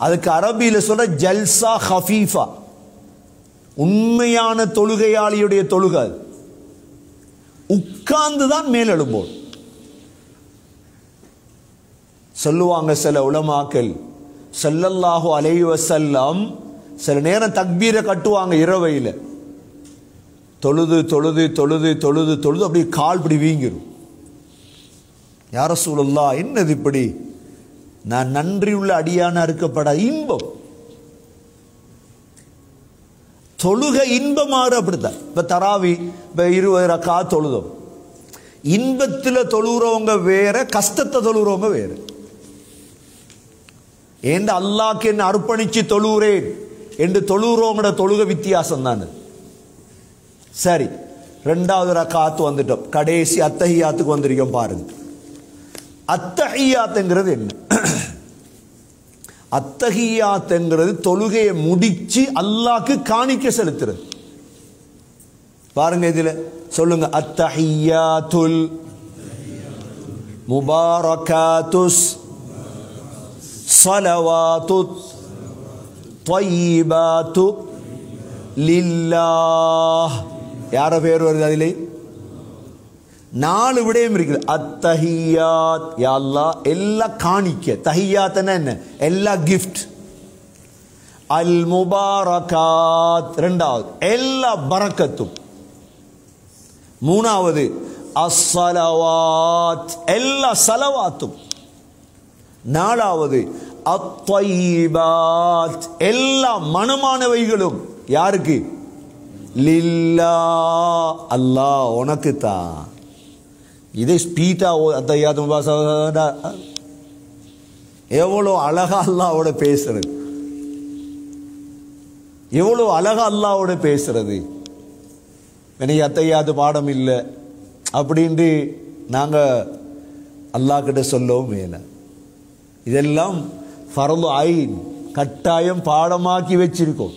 அதுக்கு அரபியில சொல்ற ஜல்சா ஹஃபீஃபா உண்மையான தொழுகையாளியுடைய தொழுகை அது. உட்கார்ந்து தான் மேலெழும்போம் சொல்லுவாங்க சில உலமாக்கள் ஸல்லல்லாஹு அலைஹி வஸல்லம் சில நேரம் தக்பீரை கட்டுவாங்க இரவையில தொழுது தொழுது தொழுது தொழுது தொழுது அப்படியே கால் இப்படி வீங்கிரும் யார சூழல்லா என்னது இப்படி நான் நன்றியுள்ள அடியான இருக்கப்பட இன்பம் தொழுகை இன்பமாறு அப்படித்தான் இப்ப தராவி இப்ப இருபது ரக்கா தொழுதோம் இன்பத்துல தொழுகிறவங்க வேற கஷ்டத்தை தொழுகிறவங்க வேற ஏண்ட அல்லாக்கு என்ன அர்ப்பணிச்சு தொழுகிறேன் என்று தொழுகிறவங்களோட தொழுகை வித்தியாசம் தானே சரி ரெண்டாவது ரக்காத்து வந்துட்டோம் கடைசி அத்தஹியாத்துக்கு வந்திருக்கோம் பாருங்க அத்தஹியாத்துங்கிறது என்ன அத்தஹியாத்துங்கிறது தொழுகையை முடிச்சு அல்லாக்கு காணிக்க செலுத்துறது பாருங்க இதுல சொல்லுங்க அத்தஹியாத்துல் முபாரகாத்துஸ் صلوات طيبات لله யார பேர் வருது அதிலே நாலு விடயம் இருக்குது அத்தஹியாத் யா அல்லாஹ் எல்லாம் காணிக்க தஹியாத்னா என்ன எல்லா கிஃப்ட் அல் முபாரகாத் ரெண்டாவது எல்லா பரக்கத்தும் மூணாவது அஸ்ஸலவாத் எல்லா சலவாத்தும் நாலாவது அத்வைபாத் எல்லா மனமானவைகளும் யாருக்கு லில்லா அல்லாஹ் உனக்கு தான் இதை ஸ்பீட்டா அத்தையாத்தும் எவ்வளோ அழகா அல்லாவோட பேசுறது எவ்வளோ அழகா அல்லாவோட பேசுறது எனக்கு அத்தையாது பாடம் இல்லை அப்படின்ட்டு நாங்கள் அல்லாஹ் கிட்ட சொல்லவும் மேலே இதெல்லாம் ஃபரது ஐன் கட்டாயம் பாடமாக்கி வச்சிருக்கோம்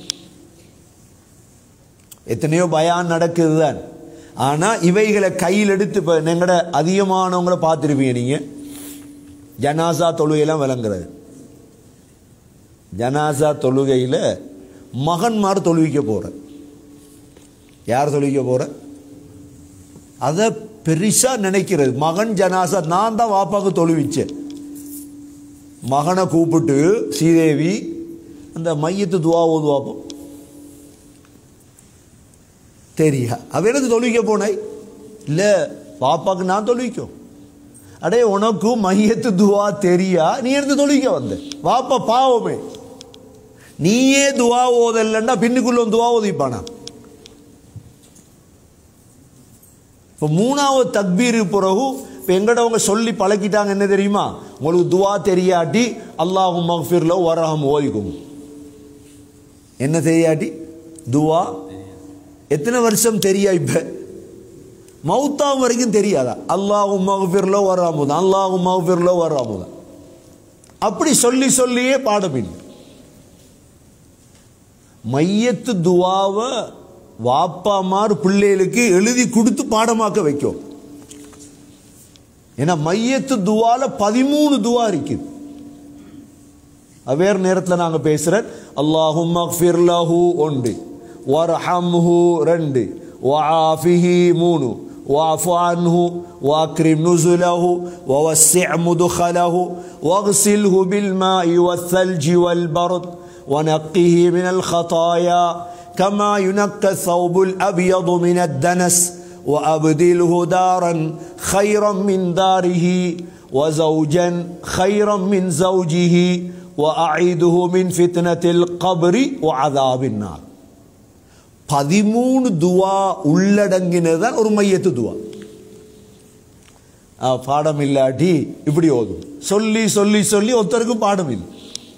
எத்தனையோ பயான் நடக்குது தான் ஆனால் இவைகளை கையில் எடுத்து இப்போ எங்கட அதிகமானவங்கள பார்த்துருப்பீங்க நீங்கள் ஜனாசா தொழுகையெல்லாம் விளங்குறது ஜனாசா தொழுகையில் மகன்மார் தொழுவிக்க போகிற யார் தொழுவிக்க போகிற அதை பெருசாக நினைக்கிறது மகன் ஜனாசா நான் தான் வாப்பாக்கு தொழுவிச்சேன் மகனை கூப்பிட்டு ஸ்ரீதேவி அந்த மையத்து துவா ஓதுவாப்போம் தெரியா அவ எனக்கு தொழுவிக்க போனாய் இல்லை பாப்பாக்கு நான் தொழுவிக்கும் அடே உனக்கும் மையத்து துவா தெரியா நீ எடுத்து தொழுவிக்க வந்த வாப்பா பாவமே நீயே துவா ஓதல்லன்னா பின்னுக்குள்ள வந்து துவா ஓதிப்பானா இப்போ மூணாவது தக்பீரு பிறகு இப்போ எங்கடவங்க சொல்லி பழக்கிட்டாங்க என்ன தெரியுமா உங்களுக்கு துவா தெரியாட்டி அல்லாஹும் மஃபிர்ல வரஹம் ஓதிக்கும் என்ன தெரியாட்டி துவா எத்தனை வருஷம் தெரியா இப்ப மௌத்தாம் வரைக்கும் தெரியாதா அல்லாஹும் மஃபிர்ல வராமுதான் அல்லாஹும் மஃபிர்ல வராமுதான் அப்படி சொல்லி சொல்லியே பாடம் இல்லை மையத்து துவாவை வாப்பாமார் பிள்ளைகளுக்கு எழுதி கொடுத்து பாடமாக்க வைக்கும் ஏன்னா மையத்து துவால பதிமூணு துவா இருக்குது வேறு நேரத்தில் நாங்கள் பேசுகிறேன் அல்லாஹும் மக்ஃபிர் லஹு ஒன்று வர்ஹம்ஹு ரெண்டு வஆஃபிஹி மூணு واعف عنه واكرم نزله ووسع مدخله واغسله بالماء والثلج والبرد ونقه من الخطايا كما ينقى الثوب الابيض من الدنس وابدله دارا خيرا من داره وزوجا خيرا من زوجه واعيده من فتنه القبر وعذاب النار பதிமூணு துவா உள்ளடங்கினதுதான் ஒரு மையத்து துவா ஆ, பாடம் இல்லாட்டி இப்படி ஓதும் சொல்லி சொல்லி சொல்லி ஒருத்தருக்கும் பாடம் இல்லை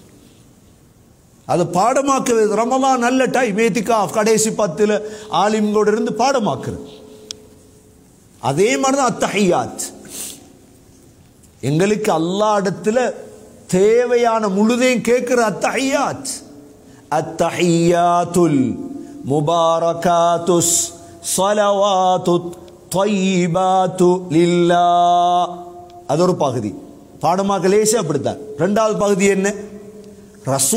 அது பாடமாக்குறது ரமலான் நல்ல டைம் ஏத்திக்கா கடைசி பத்துல ஆலிம்களோட இருந்து பாடமாக்குறது அதே மாதிரி தான் அத்தஹியாத் எங்களுக்கு அல்லா இடத்துல தேவையான முழுதையும் கேட்கிற அத்தஹியாத் அத்தஹியாத்துல் முபாரகாத்துஸ் ஸலவாத்து த்வைபாத்து லில்லா அது ஒரு பகுதி பாடமாக்க லேசே அப்படித்தான் ரெண்டாவது பகுதி என்ன ரசூ